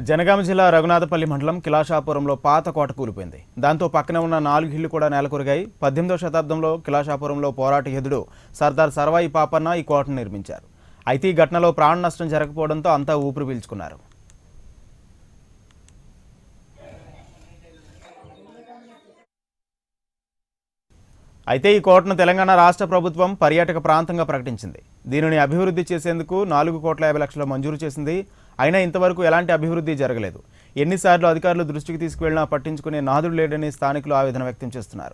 జనగామ జిల్లా రఘునాథపల్లి మండలం కిలాషాపురంలో పాత కోట కూలిపోయింది దాంతో పక్కనే ఉన్న నాలుగు ఇళ్లు కూడా నేలకొరిగాయి పద్దెనిమిదవ శతాబ్దంలో కిలాషాపురంలో పోరాట యోధుడు సర్దార్ సర్వాయి పాపన్న ఈ కోటను నిర్మించారు అయితే ఈ ఘటనలో ప్రాణ నష్టం జరగకపోవడంతో అంతా ఊపిరి పీల్చుకున్నారు అయితే ఈ కోటను తెలంగాణ రాష్ట్ర ప్రభుత్వం పర్యాటక ప్రాంతంగా ప్రకటించింది దీనిని అభివృద్ధి చేసేందుకు నాలుగు కోట్ల యాభై లక్షలు మంజూరు చేసింది అయినా ఇంతవరకు ఎలాంటి అభివృద్ధి జరగలేదు ఎన్నిసార్లు అధికారులు దృష్టికి తీసుకువెళ్లినా పట్టించుకునే నాదుడు లేడని స్థానికులు ఆవేదన వ్యక్తం చేస్తున్నారు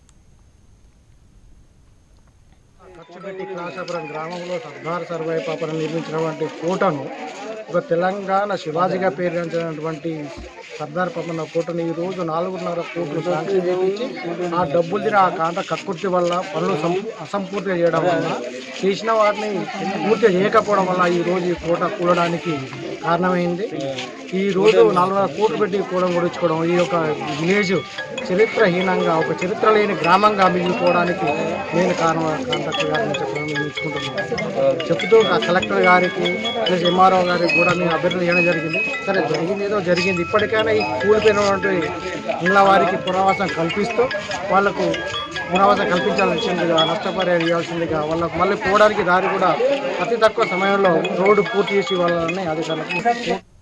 ఖర్చుపెట్టి క్లాసాపురం గ్రామంలో సర్దార్ సర్వాయి పాపను నిర్మించినటువంటి కోటను ఒక తెలంగాణ శివాజీగా పేరుగాంచినటువంటి సర్దార్ పాపన్న కోటను ఈ రోజు నాలుగున్నర కోట్లు శాంక్షన్ చేయించి ఆ డబ్బులు తిని ఆ కాంట కక్కుర్తి వల్ల పనులు సం- అసంపూర్తిగా చేయడం వల్ల చేసిన వాటిని పూర్తిగా చేయకపోవడం వల్ల ఈ రోజు ఈ కోట కూడడానికి కారణమైంది ఈ రోజు నాలుగున్నర కోట్లు పెట్టి కూడం గుడించుకోవడం ఈ యొక్క విలేజ్ చరిత్రహీనంగా ఒక చరిత్ర లేని గ్రామంగా మిగిలిపోవడానికి నేను కారణం కాంట్రాక్టర్ గారిని చెప్పడం మేము ఇచ్చుకుంటున్నాం చెప్తూ ఆ కలెక్టర్ గారికి ప్లస్ ఎంఆర్ఓ గారికి కూడా మేము అభ్యర్థన చేయడం జరిగింది సరే జరిగింది ఏదో జరిగింది ఇప్పటికైనా ఈ కూలిపోయినటువంటి ఇళ్ళ వారికి పునరావాసం కల్పిస్తూ వాళ్ళకు పునరావాసం కల్పించాల్సిందిగా నష్టపరిహారం ఇవ్వాల్సిందిగా వాళ్ళకు మళ్ళీ పోవడానికి దారి కూడా అతి తక్కువ సమయంలో రోడ్డు పూర్తి చేసి వాళ్ళని అధికారులకు